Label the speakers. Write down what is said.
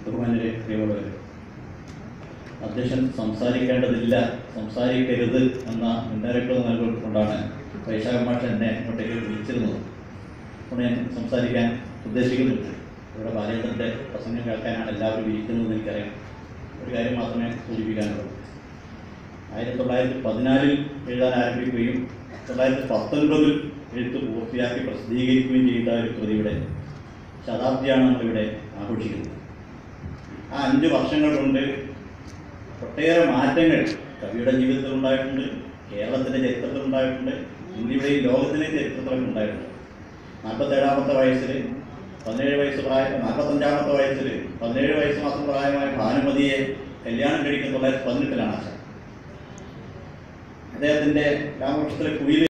Speaker 1: ബഹുമാനരെ പ്രിയമുള്ളവർ അധ്യക്ഷൻ സംസാരിക്കേണ്ടതില്ല സംസാരിക്കരുത് എന്ന മുന്നറിയിപ്പ് നൽകിക്കൊണ്ടാണ് വൈശാഖ മാഷ് എന്നെ ഇങ്ങോട്ടേക്ക് വിളിച്ചിരുന്നത് അതുകൊണ്ട് ഞാൻ സംസാരിക്കാൻ ഉദ്ദേശിക്കുന്നില്ല ഇവിടെ ബാലേന്ദ്രൻ്റെ പ്രസംഗം കേൾക്കാനാണ് എല്ലാവരും ഇരിക്കുന്നതെന്ന് എനിക്കറിയാം ഒരു കാര്യം മാത്രമേ സൂചിപ്പിക്കാനുള്ളൂ ആയിരത്തി തൊള്ളായിരത്തി പതിനാലിൽ എഴുതാൻ ആരംഭിക്കുകയും തൊള്ളായിരത്തി പത്തൊൻപതിൽ എഴുത്ത് പൂർത്തിയാക്കി പ്രസിദ്ധീകരിക്കുകയും ചെയ്ത ഒരു കൃതിയുടെ ശതാബ്ദിയാണ് നമ്മളിവിടെ ആഘോഷിക്കുന്നത് ആ അഞ്ച് വർഷങ്ങൾ കൊണ്ട് ഒട്ടേറെ മാറ്റങ്ങൾ കവിയുടെ ജീവിതത്തിൽ ഉണ്ടായിട്ടുണ്ട് കേരളത്തിൻ്റെ ചരിത്രത്തിൽ ഉണ്ടായിട്ടുണ്ട് ഇന്ത്യയുടെയും ലോകത്തിൻ്റെയും ചരിത്രത്തിലൊക്കെ ഉണ്ടായിട്ടുണ്ട് നാൽപ്പത്തേഴാമത്തെ വയസ്സിൽ പതിനേഴ് വയസ്സ് പ്രായം നാൽപ്പത്തഞ്ചാമത്തെ വയസ്സിൽ പതിനേഴ് വയസ്സ് മാസം പ്രായമായ ഭാനുമതിയെ കല്യാണം കഴിക്കുന്ന തൊള്ളായിരത്തി പതിനെട്ടിലാണ് ആശ അദ്ദേഹത്തിൻ്റെ രാമകൃഷ്ണത്തിലെ കുയിൽ